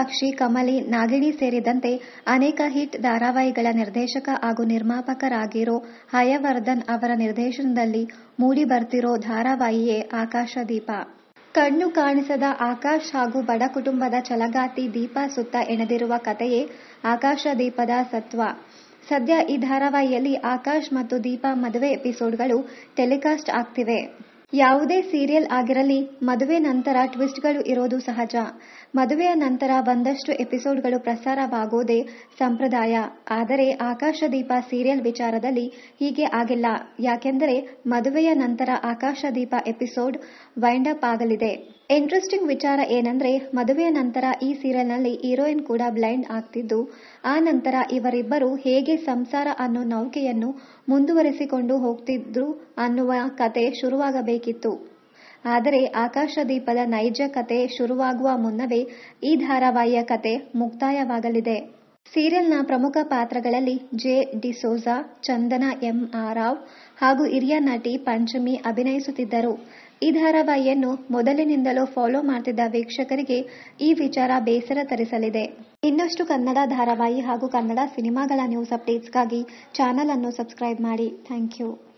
ಸಾಕ್ಷಿ ಕಮಲಿ ನಾಗಿಣಿ ಸೇರಿದಂತೆ ಅನೇಕ ಹಿಟ್ ಧಾರಾವಾಹಿಗಳ ನಿರ್ದೇಶಕ ಹಾಗೂ ನಿರ್ಮಾಪಕರಾಗಿರೋ ಹಯವರ್ಧನ್ ಅವರ ನಿರ್ದೇಶನದಲ್ಲಿ ಮೂಡಿ ಬರ್ತಿರೋ ಧಾರಾವಾಹಿಯೇ ಆಕಾಶದೀಪ ಕಣ್ಣು ಕಾಣಿಸದ ಆಕಾಶ್ ಹಾಗೂ ಬಡ ಕುಟುಂಬದ ಛಲಗಾತಿ ದೀಪಾ ಸುತ್ತ ಎಣೆದಿರುವ ಕಥೆಯೇ ಆಕಾಶದೀಪದ ಸತ್ವ ಸದ್ಯ ಈ ಧಾರಾವಾಹಿಯಲ್ಲಿ ಆಕಾಶ್ ಮತ್ತು ದೀಪಾ ಮದುವೆ ಎಪಿಸೋಡ್ಗಳು ಟೆಲಿಕಾಸ್ಟ್ ಆಗ್ತಿವೆ ಯಾವುದೇ ಸೀರಿಯಲ್ ಆಗಿರಲಿ ಮದುವೆ ನಂತರ ಟ್ವಿಸ್ಟ್ಗಳು ಇರೋದು ಸಹಜ ಮದುವೆಯ ನಂತರ ಒಂದಷ್ಟು ಎಪಿಸೋಡ್ಗಳು ಪ್ರಸಾರವಾಗೋದೇ ಸಂಪ್ರದಾಯ ಆದರೆ ಆಕಾಶದೀಪ ಸೀರಿಯಲ್ ವಿಚಾರದಲ್ಲಿ ಹೀಗೆ ಆಗಿಲ್ಲ ಯಾಕೆಂದರೆ ಮದುವೆಯ ನಂತರ ಆಕಾಶದೀಪ ಎಪಿಸೋಡ್ ವೈಂಡ್ ಅಪ್ ಆಗಲಿದೆ ಇಂಟ್ರೆಸ್ಟಿಂಗ್ ವಿಚಾರ ಏನಂದ್ರೆ ಮದುವೆಯ ನಂತರ ಈ ಸೀರಿಯಲ್ನಲ್ಲಿ ಹೀರೋಯಿನ್ ಕೂಡ ಬ್ಲೈಂಡ್ ಆಗ್ತಿದ್ದು ಆ ನಂತರ ಇವರಿಬ್ಬರು ಹೇಗೆ ಸಂಸಾರ ಅನ್ನೋ ನೌಕೆಯನ್ನು ಮುಂದುವರೆಸಿಕೊಂಡು ಹೋಗ್ತಿದ್ರು ಅನ್ನುವ ಕತೆ ಶುರುವಾಗಬೇಕಿತ್ತು ಆದರೆ ಆಕಾಶದೀಪದ ನೈಜ ಕತೆ ಶುರುವಾಗುವ ಮುನ್ನವೇ ಈ ಧಾರಾವಾಹಿಯ ಕತೆ ಮುಕ್ತಾಯವಾಗಲಿದೆ ಸೀರಿಯಲ್ನ ಪ್ರಮುಖ ಪಾತ್ರಗಳಲ್ಲಿ J D'Souza Chandana M R Rao ಹಾಗೂ ಹಿರಿಯ ನಟಿ ಪಂಚಮಿ ಅಭಿನಯಿಸುತ್ತಿದ್ದರು ಈ ಧಾರಾವಾಹಿಯನ್ನು ಮೊದಲಿನಿಂದಲೂ ಫಾಲೋ ಮಾಡ್ತಿದ್ದ ವೀಕ್ಷಕರಿಗೆ ಈ ವಿಚಾರ ಬೇಸರ ತರಿಸಲಿದೆ ಇನ್ನಷ್ಟು ಕನ್ನಡ ಧಾರಾವಾಹಿ ಹಾಗೂ ಕನ್ನಡ ಸಿನಿಮಾಗಳ ನ್ಯೂಸ್ ಅಪ್ಡೇಟ್ಸ್ಗಾಗಿ ಚಾನಲ್ ಅನ್ನು ಸಬ್ಸ್ಕ್ರೈಬ್ ಮಾಡಿ ಥ್ಯಾಂಕ್ ಯು